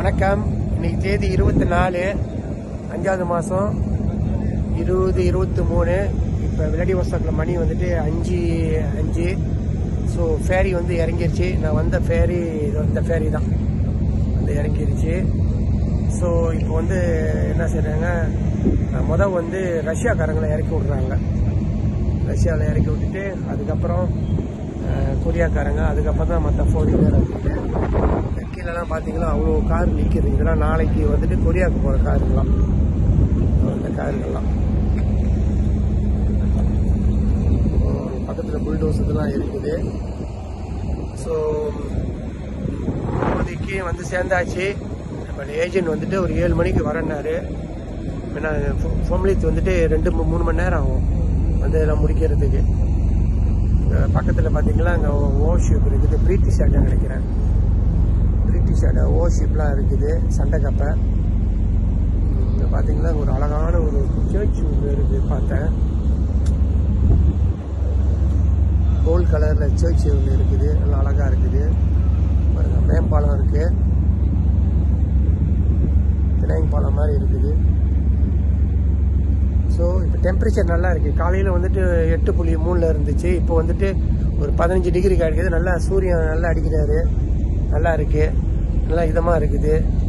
வணக்கம் இன்னைக்கு தேதி இருபத்தி நாலு அஞ்சாவது மாதம் இருபது இருபத்தி மூணு இப்போ விளாடிவாஸ்டாக்கில் மணி வந்துட்டு அஞ்சு அஞ்சு ஸோ ஃபேரி வந்து இறங்கிருச்சு நான் வந்த ஃபேரி இந்த ஃபேரி தான் வந்து இறங்கிருச்சு ஸோ இப்போ வந்து என்ன செய்கிறாங்க முதல் வந்து ரஷ்யாக்காரங்களை இறக்கி விட்றாங்க ரஷ்யாவில் இறக்கி விட்டுட்டு அதுக்கப்புறம் அஹ், கொரியாக்காரங்க அதுக்கப்புறம் தான் மற்ற ஃபோரினர் கீழெல்லாம் பார்த்தீங்கன்னா அவ்வளோ கார் நிற்கிது இதெல்லாம் நாளைக்கு வந்துட்டு கொரியாவுக்கு போகிற காருங்களாம் அந்த காருங்கள்லாம் பக்கத்தில் புல்டோஸ் இதெல்லாம் இருக்குது ஸோ இப்போதைக்கு வந்து சேர்ந்தாச்சு நம்ம ஏஜென்ட் வந்துட்டு ஒரு ஏழு மணிக்கு வரேன்னாரு ஏன்னா ஃபோம்லித் வந்துட்டு ரெண்டு மூ- மூணு மணி நேரம் ஆகும் வந்து இதெல்லாம் முடிக்கிறதுக்கு பக்கத்தில் பார்த்தீங்கன்னா அங்கே ஓஷிப் இருக்குது பிரிட்டிஷ் அடை நினைக்கிறேன் பிரிட்டிஷ் அடை ஓஷிப்லாம் இருக்குது சண்டை கப்பை இங்கே பார்த்தீங்கன்னா ஒரு அழகான ஒரு சர்ச் ஒன்று இருக்குது பார்த்தேன் கோல்ட் கலரில் சர்ச் ஒன்று இருக்குது நல்லா அழகாக இருக்குது பாருங்க மேம்பாலம் இருக்குது பினாயிங் பாலம் மாதிரி இருக்குது ஸோ இப்போ டெம்பரேச்சர் நல்லா இருக்குது காலையில் வந்துட்டு எட்டு புள்ளி மூணில் இருந்துச்சு இப்போ வந்துட்டு ஒரு பதினஞ்சு டிகிரி கிடைக்குது நல்லா சூரியன் நல்லா அடிக்கிறாரு நல்லா இருக்குது நல்லா இதமாக இருக்குது